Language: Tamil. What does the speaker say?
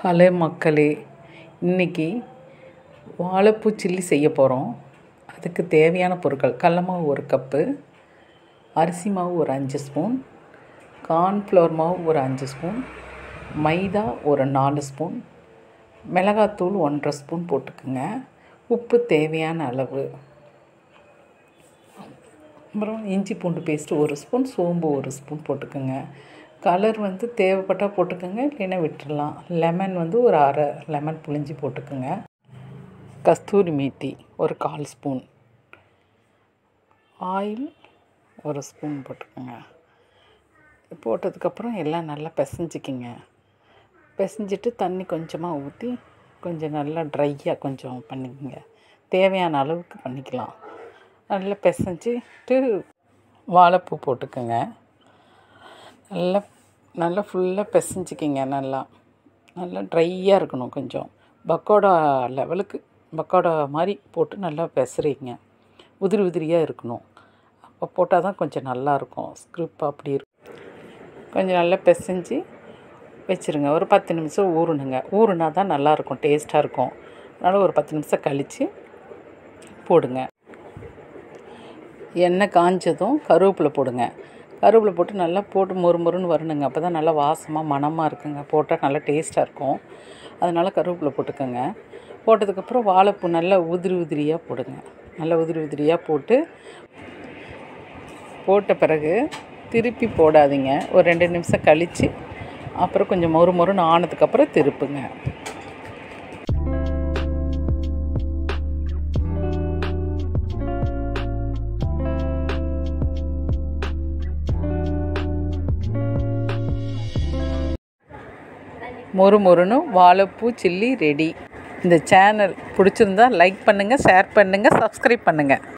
ஹலோ மக்களே இன்றைக்கி வாழைப்பூ சில்லி செய்ய போகிறோம் அதுக்கு தேவையான பொருட்கள் கடல மாவு ஒரு கப்பு அரிசி மாவு ஒரு அஞ்சு ஸ்பூன் கார்ன்ஃப்ளவர் மாவு ஒரு அஞ்சு ஸ்பூன் மைதா ஒரு நாலு ஸ்பூன் மிளகாத்தூள் ஒன்றரை ஸ்பூன் போட்டுக்குங்க உப்பு தேவையான அளவு அப்புறம் இஞ்சி பூண்டு பேஸ்ட்டு ஒரு ஸ்பூன் சோம்பு ஒரு ஸ்பூன் போட்டுக்கோங்க கலர் வந்து தேவைப்பட்டால் போட்டுக்கோங்க இல்லைன்னா விட்டுடலாம் லெமன் வந்து ஒரு அரை லெமன் புழிஞ்சி போட்டுக்கோங்க கஸ்தூரி மேத்தி ஒரு கால் ஸ்பூன் ஆயில் ஒரு ஸ்பூன் போட்டுக்கோங்க போட்டதுக்கப்புறம் எல்லாம் நல்லா பிசைஞ்சிக்கிங்க பிசைஞ்சிட்டு தண்ணி கொஞ்சமாக ஊற்றி கொஞ்சம் நல்லா ட்ரையாக கொஞ்சம் பண்ணிக்கோங்க தேவையான அளவுக்கு பண்ணிக்கலாம் நல்லா பிசைஞ்சிட்டு வாழைப்பூ போட்டுக்கோங்க நல்லா நல்லா ஃபுல்லாக பிசைஞ்சிக்கிங்க நல்லா நல்லா ட்ரையாக இருக்கணும் கொஞ்சம் பக்கோடா லெவலுக்கு பக்கோடா மாதிரி போட்டு நல்லா பிசறிங்க உதிரி உதிரியாக இருக்கணும் அப்போ போட்டால் தான் கொஞ்சம் நல்லாயிருக்கும் ஸ்க்ரிப் அப்படி இருக்கும் கொஞ்சம் நல்லா பிசைஞ்சு வச்சுருங்க ஒரு பத்து நிமிஷம் ஊறணுங்க ஊறுனா தான் நல்லாயிருக்கும் டேஸ்ட்டாக இருக்கும் அதனால் ஒரு பத்து நிமிஷம் கழித்து போடுங்க எண்ணெய் காஞ்சதும் கருவேப்பிலை போடுங்க கருவேப்பிலை போட்டு நல்லா போட்டு மொறு மொறுன்னு வரணுங்க அப்போ தான் நல்லா வாசமாக மணமாக இருக்குங்க போட்டால் நல்லா டேஸ்ட்டாக இருக்கும் அதனால் கருவேப்பிலை போட்டுக்கோங்க போட்டதுக்கப்புறம் வாழைப்பூ நல்லா உதிரி உதிரியாக போடுங்க நல்லா உதிரி உதிரியாக போட்டு போட்ட பிறகு திருப்பி போடாதீங்க ஒரு ரெண்டு நிமிஷம் கழித்து அப்புறம் கொஞ்சம் மொறு மொறுன்னு ஆனதுக்கப்புறம் திருப்புங்க மொறு மொறுன்னு வாழைப்பூ சில்லி ரெடி இந்த சேனல் பிடிச்சிருந்தா லைக் பண்ணுங்கள் ஷேர் பண்ணுங்கள் சப்ஸ்கிரைப் பண்ணுங்கள்